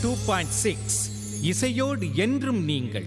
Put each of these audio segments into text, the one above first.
two point six இசையோடு என்றும் நீங்கள்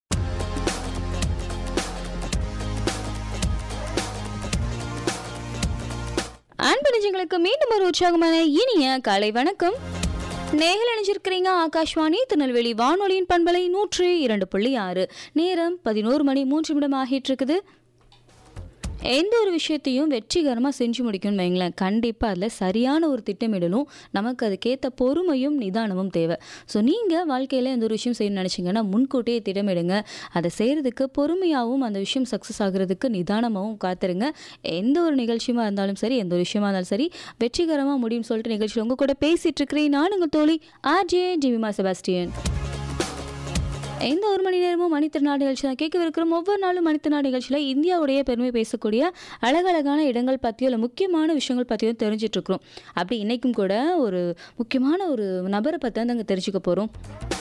அன்பு நெஞ்சங்களுக்கு மீண்டும் ஒரு உற்சாகமான இனிய காலை வணக்கம் நேரில் இணைஞ்சிருக்கிறீங்க ஆகாஷ்வாணி திருநெல்வேலி வானொலியின் பண்பலை நூற்றி இரண்டு புள்ளி ஆறு நேரம் பதினோரு மணி மூன்று நிமிடம் ஆகிட்டு இருக்குது எந்த ஒரு விஷயத்தையும் வெற்றிகரமாக செஞ்சு முடிக்கணும்னு வைங்களேன் கண்டிப்பாக அதில் சரியான ஒரு திட்டமிடலும் நமக்கு அதுக்கேற்ற பொறுமையும் நிதானமும் தேவை ஸோ நீங்கள் வாழ்க்கையில் எந்த ஒரு விஷயம் செய்யணும்னு நினச்சிங்கன்னா முன்கூட்டியே திட்டமிடுங்க அதை செய்கிறதுக்கு பொறுமையாகவும் அந்த விஷயம் சக்ஸஸ் ஆகுறதுக்கு நிதானமாகவும் காத்துருங்க எந்த ஒரு நிகழ்ச்சியுமா இருந்தாலும் சரி எந்த ஒரு விஷயமா இருந்தாலும் சரி வெற்றிகரமாக முடியும்னு சொல்லிட்டு நிகழ்ச்சியில் உங்கள் கூட பேசிகிட்டு இருக்கிறேன் நான் உங்கள் தோழி ஆர்ஜே ஜிமிமா செபாஸ்டியன் எந்த ஒரு மணி நேரமும் மணித்திருநாடு நிகழ்ச்சி தான் கேட்கவிருக்கிறோம் ஒவ்வொரு நாளும் மணித்திருநாடு நிகழ்ச்சியில் இந்தியாவுடைய பெருமை பேசக்கூடிய அழகழகான இடங்கள் பற்றியோ இல்லை முக்கியமான விஷயங்கள் பற்றியும் தெரிஞ்சிட்டு இருக்கிறோம் அப்படி இன்னைக்கும் கூட ஒரு முக்கியமான ஒரு நபரை பற்றி தான் நாங்கள் தெரிஞ்சுக்க போகிறோம்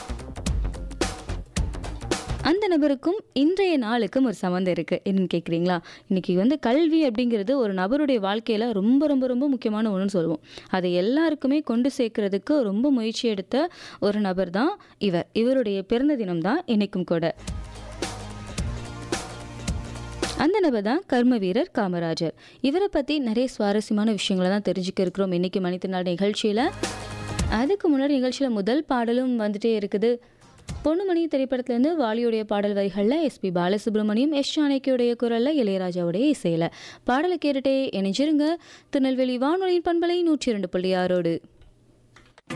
அந்த நபருக்கும் இன்றைய நாளுக்கும் ஒரு சம்மந்தம் இருக்குது என்னன்னு கேட்குறீங்களா இன்றைக்கி வந்து கல்வி அப்படிங்கிறது ஒரு நபருடைய வாழ்க்கையில் ரொம்ப ரொம்ப ரொம்ப முக்கியமான ஒன்றுன்னு சொல்லுவோம் அதை எல்லாருக்குமே கொண்டு சேர்க்கறதுக்கு ரொம்ப முயற்சி எடுத்த ஒரு நபர் தான் இவர் இவருடைய பிறந்த தினம் தான் இன்னைக்கும் கூட அந்த நபர் தான் கர்ம வீரர் காமராஜர் இவரை பற்றி நிறைய சுவாரஸ்யமான விஷயங்களை தான் தெரிஞ்சுக்க இருக்கிறோம் இன்னைக்கு மனிதநாள் நிகழ்ச்சியில் அதுக்கு முன்னாடி நிகழ்ச்சியில் முதல் பாடலும் வந்துட்டே இருக்குது பொண்ணுமணி திரைப்படத்துலேருந்து வாலியுடைய பாடல் வரிகளில் எஸ்பி பாலசுப்ரமணியம் எஸ் ஜானகியுடைய குரலில் இளையராஜாவுடைய இசையில் பாடலை கேட்டுட்டே இணைஞ்சிருங்க திருநெல்வேலி வானொலியின் பண்பலை நூற்றி இரண்டு புள்ளி ஆறோடு